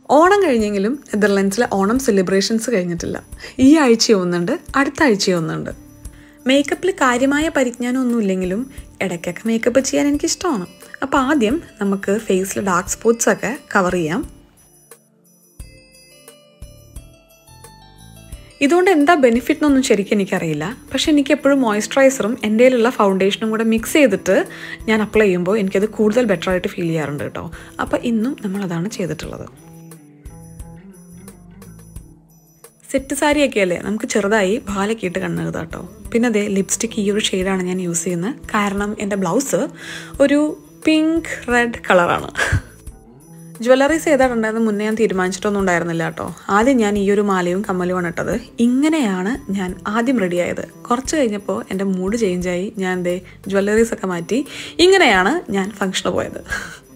ഓണം കഴിഞ്ഞെങ്കിലും നെതർലാൻഡ്സിലെ ഓണം സെലിബ്രേഷൻസ് കഴിഞ്ഞിട്ടില്ല ഈ ആഴ്ച ഒന്നുണ്ട് അടുത്ത ആഴ്ച ഒന്നുണ്ട് മേക്കപ്പിൽ കാര്യമായ പരിജ്ഞാനമൊന്നും ഇല്ലെങ്കിലും ഇടയ്ക്കൊക്കെ മേക്കപ്പ് ചെയ്യാൻ എനിക്ക് ഇഷ്ടമാണ് അപ്പോൾ ആദ്യം നമുക്ക് ഫേസിൽ ഡാർക്ക് സ്പോട്ട്സ് ഒക്കെ കവർ ചെയ്യാം ഇതുകൊണ്ട് എന്താ ബെനിഫിറ്റ് എന്നൊന്നും ശരിക്കും എനിക്കറിയില്ല പക്ഷെ എനിക്ക് എപ്പോഴും മോയ്സ്ചറൈസറും എൻ്റെ കയ്യിലുള്ള ഫൗണ്ടേഷനും കൂടെ മിക്സ് ചെയ്തിട്ട് ഞാൻ അപ്ലൈ ചെയ്യുമ്പോൾ എനിക്കത് കൂടുതൽ ബെറ്റർ ആയിട്ട് ഫീൽ ചെയ്യാറുണ്ട് കേട്ടോ അപ്പോൾ ഇന്നും നമ്മൾ അതാണ് ചെയ്തിട്ടുള്ളത് സെറ്റ് സാരിയൊക്കെ അല്ലേ നമുക്ക് ചെറുതായി ഭാലൊക്കെ ഇട്ട് കണ്ണെഴുതാം കേട്ടോ പിന്നെ അതെ ലിപ്സ്റ്റിക് ഈ ഒരു ഷെയ്ഡാണ് ഞാൻ യൂസ് ചെയ്യുന്നത് കാരണം എൻ്റെ ബ്ലൗസ് ഒരു പിങ്ക് റെഡ് കളറാണ് ജ്വല്ലറീസ് ഏതാണ്ടുണ്ടായിരുന്നു മുന്നേ ഞാൻ തീരുമാനിച്ചിട്ടൊന്നും ഉണ്ടായിരുന്നില്ല കേട്ടോ ആദ്യം ഞാൻ ഈ ഒരു മാലയും കമ്മലുമാണ് ഇട്ടത് ഇങ്ങനെയാണ് ഞാൻ ആദ്യം റെഡിയായത് കുറച്ച് കഴിഞ്ഞപ്പോൾ എൻ്റെ മൂഡ് ചേഞ്ചായി ഞാൻ ദേ ജ്വല്ലറീസ് ഒക്കെ മാറ്റി ഇങ്ങനെയാണ് ഞാൻ ഫംഗ്ഷന് പോയത്